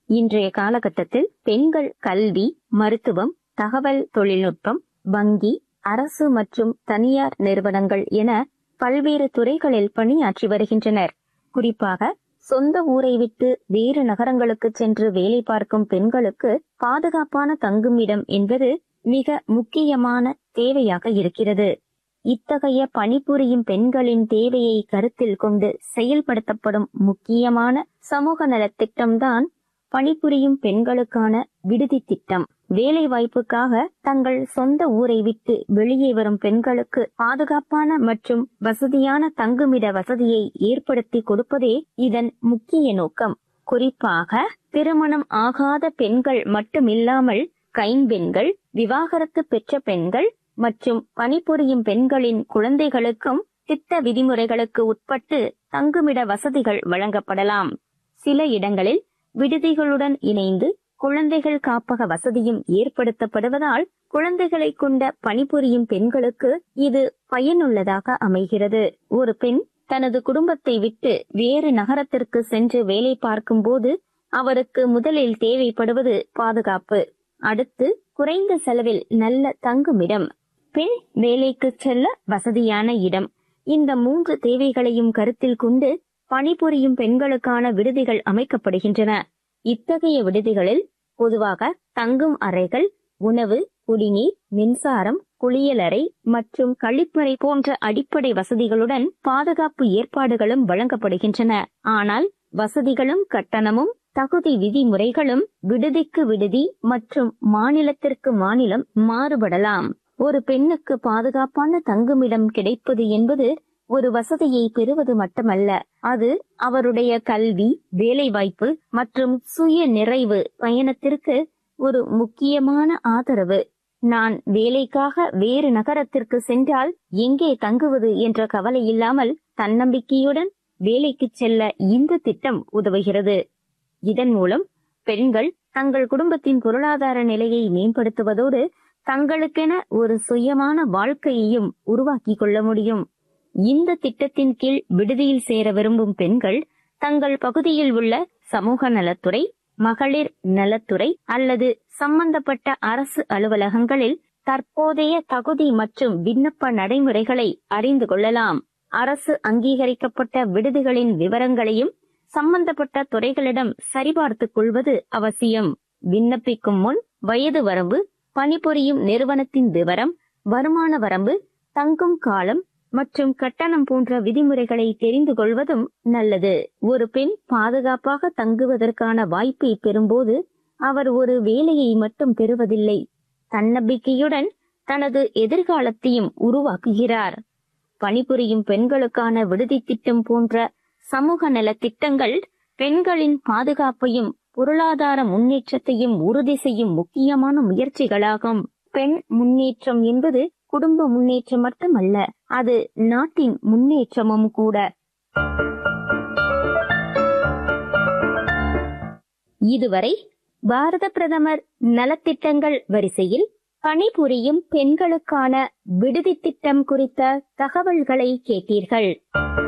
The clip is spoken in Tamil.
இன்றைய காலகட்டத்தில் பெண்கள் கல்வி மருத்துவம் தகவல் தொழில்நுட்பம் வங்கி அரசு மற்றும் தனியார் நிறுவனங்கள் என பல்வேறு துறைகளில் பணியாற்றி வருகின்றனர் குறிப்பாக சொந்த ஊரை விட்டு வேறு நகரங்களுக்கு சென்று வேலை பார்க்கும் பெண்களுக்கு பாதுகாப்பான தங்குமிடம் என்பது மிக முக்கியமான தேவையாக இருக்கிறது இத்தகைய பணிபுரியும் பெண்களின் தேவையை கருத்தில் கொண்டு செயல்படுத்தப்படும் முக்கியமான சமூக நலத் திட்டம்தான் பணிபுரியும் பெண்களுக்கான விடுதி திட்டம் வேலை வாய்ப்புக்காக தங்கள் சொந்த ஊரை விட்டு வெளியே வரும் பெண்களுக்கு பாதுகாப்பான மற்றும் வசதியான தங்குமிட வசதியை ஏற்படுத்தி கொடுப்பதே இதன் முக்கிய நோக்கம் குறிப்பாக திருமணம் ஆகாத பெண்கள் மட்டுமில்லாமல் கைம்பெண்கள் விவாகரத்து பெற்ற பெண்கள் மற்றும் பணிபுரியும் பெண்களின் குழந்தைகளுக்கும் திட்ட விதிமுறைகளுக்கு உட்பட்டு தங்குமிட வசதிகள் வழங்கப்படலாம் சில இடங்களில் விடுதிகளுடன் இணைந்து குழந்தைகள் காப்பக வசதியும் ஏற்படுத்தப்படுவதால் குழந்தைகளை கொண்ட பணிபுரியும் பெண்களுக்கு இது பயனுள்ளதாக அமைகிறது ஒரு பெண் தனது குடும்பத்தை விட்டு வேறு நகரத்திற்கு சென்று வேலை பார்க்கும் போது அவருக்கு முதலில் தேவைப்படுவது பாதுகாப்பு அடுத்து குறைந்த செலவில் நல்ல தங்குமிடம் பெண் வேலைக்கு செல்ல வசதியான இடம் இந்த மூன்று தேவைகளையும் கருத்தில் கொண்டு பணிபுரியும் பெண்களுக்கான விடுதிகள் அமைக்கப்படுகின்றன இத்தகைய விடுதிகளில் பொதுவாக தங்கும் அறைகள் உணவு குடிநீர் மின்சாரம் குளியலறை மற்றும் கழிப்பறை போன்ற அடிப்படை வசதிகளுடன் பாதுகாப்பு ஏற்பாடுகளும் வழங்கப்படுகின்றன ஆனால் வசதிகளும் கட்டணமும் தகுதி விதிமுறைகளும் விடுதிக்கு விடுதி மற்றும் மாநிலத்திற்கு மாநிலம் மாறுபடலாம் ஒரு பெண்ணுக்கு பாதுகாப்பான தங்குமிடம் கிடைப்பது என்பது ஒரு வசதியை பெறுவது மட்டுமல்ல அது அவருடைய கல்வி வேலைவாய்ப்பு மற்றும் சுய நிறைவு பயணத்திற்கு ஒரு முக்கியமான ஆதரவு நான் வேலைக்காக வேறு நகரத்திற்கு சென்றால் எங்கே தங்குவது என்ற கவலை இல்லாமல் தன்னம்பிக்கையுடன் வேலைக்கு செல்ல இந்த திட்டம் உதவுகிறது இதன் மூலம் பெண்கள் தங்கள் குடும்பத்தின் பொருளாதார நிலையை மேம்படுத்துவதோடு தங்களுக்கென ஒரு சுயமான வாழ்க்கையையும் உருவாக்கிக் கொள்ள முடியும் இந்த திட்டத்தின் கீழ் விடுதியில் சேர விரும்பும் பெண்கள் தங்கள் பகுதியில் உள்ள சமூக நலத்துறை மகளிர் நலத்துறை அல்லது சம்பந்தப்பட்ட அரசு அலுவலகங்களில் தற்போதைய தகுதி மற்றும் விண்ணப்ப நடைமுறைகளை அறிந்து கொள்ளலாம் அரசு அங்கீகரிக்கப்பட்ட விடுதிகளின் விவரங்களையும் சம்பந்தப்பட்ட துறைகளிடம் சரிபார்த்துக் கொள்வது அவசியம் விண்ணப்பிக்கும் முன் வயது வரம்பு பணிபுரியும் நிறுவனத்தின் விவரம் வருமான வரம்பு தங்கும் காலம் மற்றும் கட்டணம் போன்ற விதிமுறைகளை தெரிந்து கொள்வதும் நல்லது ஒரு பெண் பாதுகாப்பாக தங்குவதற்கான வாய்ப்பை பெறும்போது அவர் ஒரு வேலையை மட்டும் பெறுவதில்லை தன்னம்பிக்கையுடன் தனது எதிர்காலத்தையும் உருவாக்குகிறார் பணிபுரியும் பெண்களுக்கான விடுதி திட்டம் போன்ற சமூக நல திட்டங்கள் பெண்களின் பாதுகாப்பையும் பொருளாதார முன்னேற்றத்தையும் உறுதி செய்யும் முக்கியமான முயற்சிகளாகும் பெண் முன்னேற்றம் என்பது குடும்ப முன்னேற்றம் மட்டுமல்ல அது நாட்டின் முன்னேற்றமும் கூட இதுவரை பாரத பிரதமர் நலத்திட்டங்கள் வரிசையில் பணிபுரியும் பெண்களுக்கான விடுதி திட்டம் குறித்த தகவல்களை கேட்டீர்கள்